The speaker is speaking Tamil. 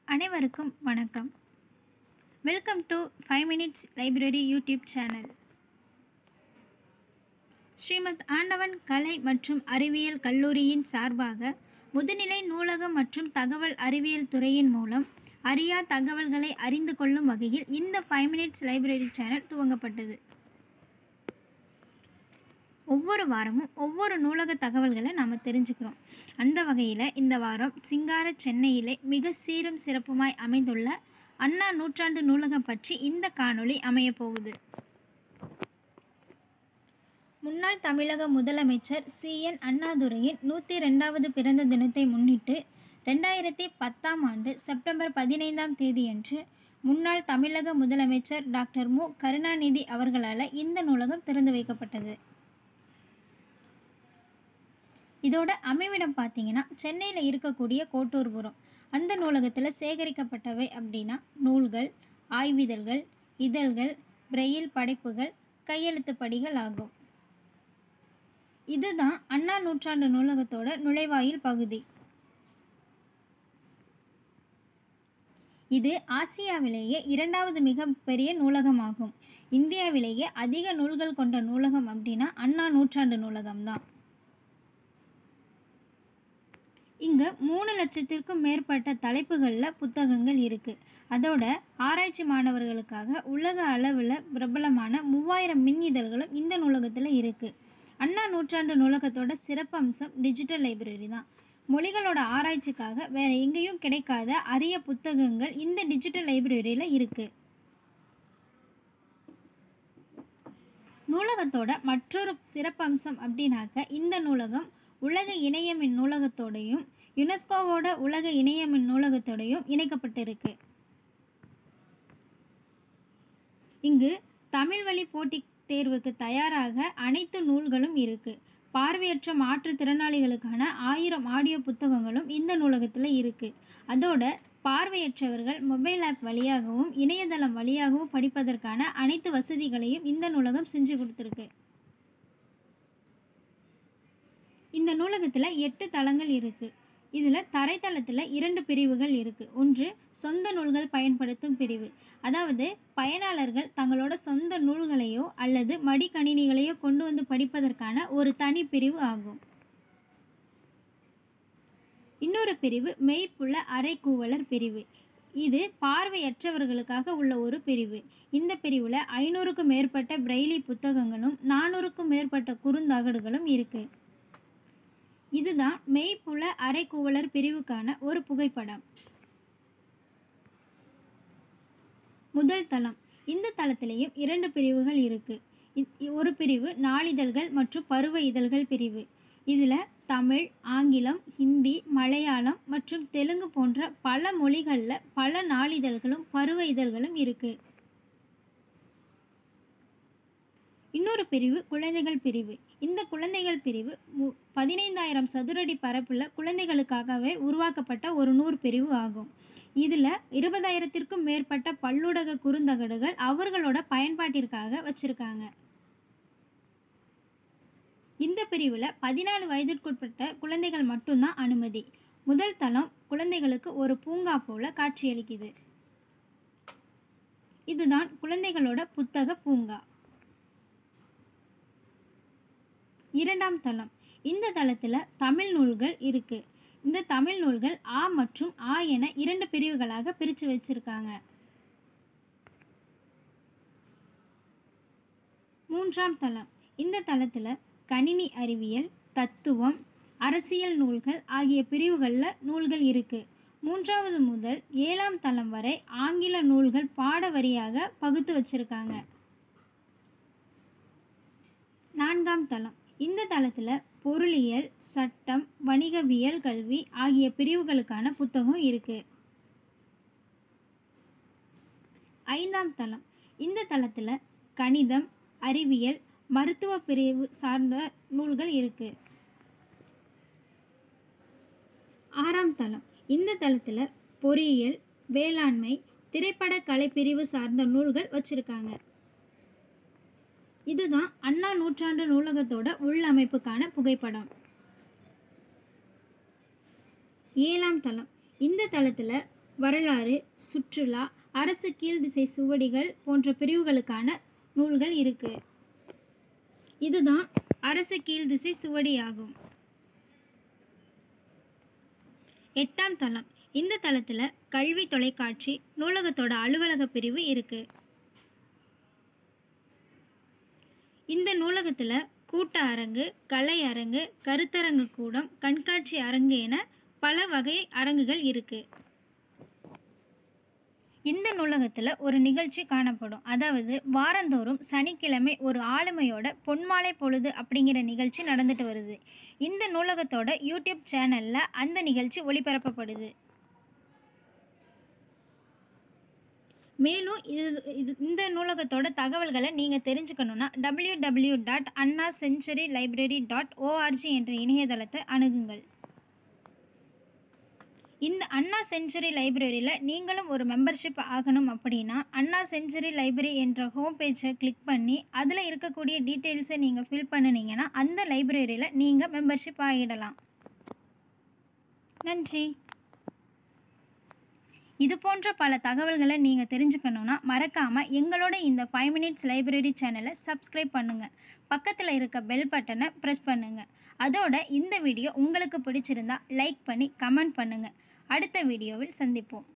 அனைவருக்கும் வணக்கம் welcome to five minutes library YouTube channel Srimath Andavan கலை மற்றும் அறிவியல் கல்லூரியின் சார்பாக முதுநிலை நூலகம் மற்றும் தகவல் அறிவியல் துறையின் மூலம் அறியா தகவல்களை அறிந்து கொள்ளும் வகையில் இந்த ஃபைவ் மினிட்ஸ் லைப்ரரி சேனல் துவங்கப்பட்டது ஒவ்வொரு வாரமும் ஒவ்வொரு நூலக தகவல்களை நாம் தெரிஞ்சுக்கிறோம் அந்த வகையில் இந்த வாரம் சிங்கார சென்னையிலே மிக சீரும் சிறப்புமாய் அமைந்துள்ள அண்ணா நூற்றாண்டு நூலகம் பற்றி இந்த காணொளி அமையப் போகுது முன்னாள் தமிழக முதலமைச்சர் சி என் அண்ணாதுரையின் நூற்றி ரெண்டாவது பிறந்த தினத்தை முன்னிட்டு ரெண்டாயிரத்தி பத்தாம் ஆண்டு செப்டம்பர் பதினைந்தாம் தேதியன்று முன்னாள் தமிழக முதலமைச்சர் டாக்டர் மு கருணாநிதி அவர்களால் இந்த நூலகம் திறந்து வைக்கப்பட்டது இதோட அமைவிடம் பார்த்தீங்கன்னா சென்னையில் இருக்கக்கூடிய கோட்டூர்புரம் அந்த நூலகத்தில் சேகரிக்கப்பட்டவை அப்படின்னா நூல்கள் ஆய்விதழ்கள் இதழ்கள் பிரெயில் படைப்புகள் கையெழுத்து படிகள் ஆகும் இதுதான் அண்ணா நூற்றாண்டு நூலகத்தோட நுழைவாயில் பகுதி இது ஆசியாவிலேயே இரண்டாவது மிகப்பெரிய நூலகமாகும் இந்தியாவிலேயே அதிக நூல்கள் கொண்ட நூலகம் அப்படின்னா அண்ணா நூற்றாண்டு நூலகம்தான் இங்கே மூணு லட்சத்திற்கும் மேற்பட்ட தலைப்புகளில் புத்தகங்கள் இருக்குது அதோட ஆராய்ச்சி மாணவர்களுக்காக உலக அளவில் பிரபலமான மூவாயிரம் மின் இதழ்களும் இந்த நூலகத்தில் இருக்குது அண்ணா நூற்றாண்டு நூலகத்தோட சிறப்பம்சம் டிஜிட்டல் லைப்ரரி தான் மொழிகளோட ஆராய்ச்சிக்காக வேற எங்கேயும் கிடைக்காத அரிய புத்தகங்கள் இந்த டிஜிட்டல் லைப்ரரியில் இருக்குது நூலகத்தோட மற்றொரு சிறப்பம்சம் அப்படின்னாக்க இந்த நூலகம் உலக இணையமின் நூலகத்தோடையும் யுனெஸ்கோவோட உலக இணையமின் நூலகத்தோடையும் இணைக்கப்பட்டிருக்கு இங்கு தமிழ் வழி போட்டி தேர்வுக்கு தயாராக அனைத்து நூல்களும் இருக்கு பார்வையற்ற மாற்றுத்திறனாளிகளுக்கான ஆயிரம் ஆடியோ புத்தகங்களும் இந்த நூலகத்தில் இருக்கு அதோட பார்வையற்றவர்கள் மொபைல் ஆப் வழியாகவும் இணையதளம் வழியாகவும் படிப்பதற்கான அனைத்து வசதிகளையும் இந்த நூலகம் செஞ்சு கொடுத்துருக்கு இந்த நூலகத்தில் எட்டு தளங்கள் இருக்குது இதில் தரைத்தளத்தில் இரண்டு பிரிவுகள் இருக்குது ஒன்று சொந்த நூல்கள் பயன்படுத்தும் பிரிவு அதாவது பயனாளர்கள் தங்களோட சொந்த நூல்களையோ அல்லது மடிக்கணினிகளையோ கொண்டு வந்து படிப்பதற்கான ஒரு தனி பிரிவு ஆகும் இன்னொரு பிரிவு மெய்ப்புள்ள அரைக்கூவலர் பிரிவு இது பார்வையற்றவர்களுக்காக உள்ள ஒரு பிரிவு இந்த பிரிவில் ஐநூறுக்கும் மேற்பட்ட பிரெய்லி புத்தகங்களும் நானூறுக்கும் மேற்பட்ட குறுந்தகடுகளும் இருக்குது இதுதான் மெய்ப்புல அரைக்கூவலர் பிரிவுக்கான ஒரு புகைப்படம் முதல் தளம் இந்த தளத்திலேயும் இரண்டு பிரிவுகள் இருக்கு ஒரு பிரிவு நாளிதழ்கள் மற்றும் பருவ இதழ்கள் பிரிவு இதில் தமிழ் ஆங்கிலம் ஹிந்தி மலையாளம் மற்றும் தெலுங்கு போன்ற பல மொழிகளில் பல நாளிதழ்களும் பருவ இதழ்களும் இருக்குது இன்னொரு பிரிவு குழந்தைகள் பிரிவு இந்த குழந்தைகள் பிரிவு மு பதினைந்தாயிரம் சதுரடி பரப்பில் குழந்தைகளுக்காகவே உருவாக்கப்பட்ட ஒரு நூறு பிரிவு ஆகும் இதில் இருபதாயிரத்திற்கும் மேற்பட்ட பல்லுடக குறுந்தகடுகள் அவர்களோட பயன்பாட்டிற்காக வச்சுருக்காங்க இந்த பிரிவில் பதினாலு வயதிற்குட்பட்ட குழந்தைகள் மட்டும்தான் அனுமதி முதல் தளம் குழந்தைகளுக்கு ஒரு பூங்கா போல காட்சியளிக்குது இதுதான் குழந்தைகளோட புத்தக பூங்கா இரண்டாம் தளம் இந்த தளத்தில் தமிழ் நூல்கள் இருக்கு இந்த தமிழ் நூல்கள் ஆ மற்றும் ஆ என இரண்டு பிரிவுகளாக பிரித்து வச்சிருக்காங்க மூன்றாம் தளம் இந்த தளத்தில் கணினி அறிவியல் தத்துவம் அரசியல் நூல்கள் ஆகிய பிரிவுகளில் நூல்கள் இருக்கு மூன்றாவது முதல் ஏழாம் தளம் வரை ஆங்கில நூல்கள் பாட வரியாக பகுத்து வச்சிருக்காங்க நான்காம் தளம் இந்த தளத்தில் பொருளியல் சட்டம் வணிகவியல் கல்வி ஆகிய பிரிவுகளுக்கான புத்தகம் இருக்கு ஐந்தாம் தளம் இந்த தளத்தில் கணிதம் அறிவியல் மருத்துவ பிரிவு சார்ந்த நூல்கள் இருக்கு ஆறாம் தளம் இந்த தளத்தில் பொறியியல் வேளாண்மை திரைப்பட கலை பிரிவு சார்ந்த நூல்கள் வச்சிருக்காங்க இதுதான் அண்ணா நூற்றாண்டு நூலகத்தோட உள்ளமைப்புக்கான புகைப்படம் ஏழாம் தளம் இந்த தளத்தில் வரலாறு சுற்றுலா அரசு கீழ்திசை சுவடிகள் போன்ற பிரிவுகளுக்கான நூல்கள் இருக்குது இதுதான் அரசு கீழ்திசை சுவடி ஆகும் எட்டாம் தளம் இந்த தளத்தில் கல்வி தொலைக்காட்சி நூலகத்தோட அலுவலக பிரிவு இருக்கு இந்த நூலகத்தில் கூட்ட அரங்கு கலை அரங்கு கருத்தரங்கு கூடம் கண்காட்சி அரங்கு என பல வகை அரங்குகள் இருக்கு இந்த நூலகத்தில் ஒரு நிகழ்ச்சி காணப்படும் அதாவது வாரந்தோறும் சனிக்கிழமை ஒரு ஆளுமையோட பொன்மாலை பொழுது அப்படிங்கிற நிகழ்ச்சி நடந்துட்டு வருது இந்த நூலகத்தோட யூடியூப் சேனலில் அந்த நிகழ்ச்சி ஒளிபரப்பப்படுது மேலும் இது இது இந்த நூலகத்தோட தகவல்களை நீங்கள் தெரிஞ்சுக்கணுன்னா W W dot Anna century library dot ORG என்ற இணையதளத்தை அணுகுங்கள் இந்த அண்ணா செஞ்சுரி லைப்ரரியில் நீங்களும் ஒரு மெம்பர்ஷிப் ஆகணும் அப்படின்னா அண்ணா செஞ்சுரி லைப்ரரி என்ற ஹோம் பேஜை கிளிக் பண்ணி அதில் இருக்கக்கூடிய டீட்டெயில்ஸை நீங்கள் ஃபில் பண்ணினீங்கன்னா அந்த லைப்ரரியில் நீங்கள் மெம்பர்ஷிப் ஆகிடலாம் நன்றி இது போன்ற பல தகவல்களை நீங்கள் தெரிஞ்சுக்கணுன்னா மறக்காமல் எங்களோட இந்த ஃபைவ் மினிட்ஸ் லைப்ரரி சேனலை சப்ஸ்கிரைப் பண்ணுங்கள் பக்கத்தில் இருக்க பெல் பட்டனை ப்ரெஸ் பண்ணுங்கள் அதோட இந்த வீடியோ உங்களுக்கு பிடிச்சிருந்தா லைக் பண்ணி கமெண்ட் பண்ணுங்கள் அடுத்த வீடியோவில் சந்திப்போம்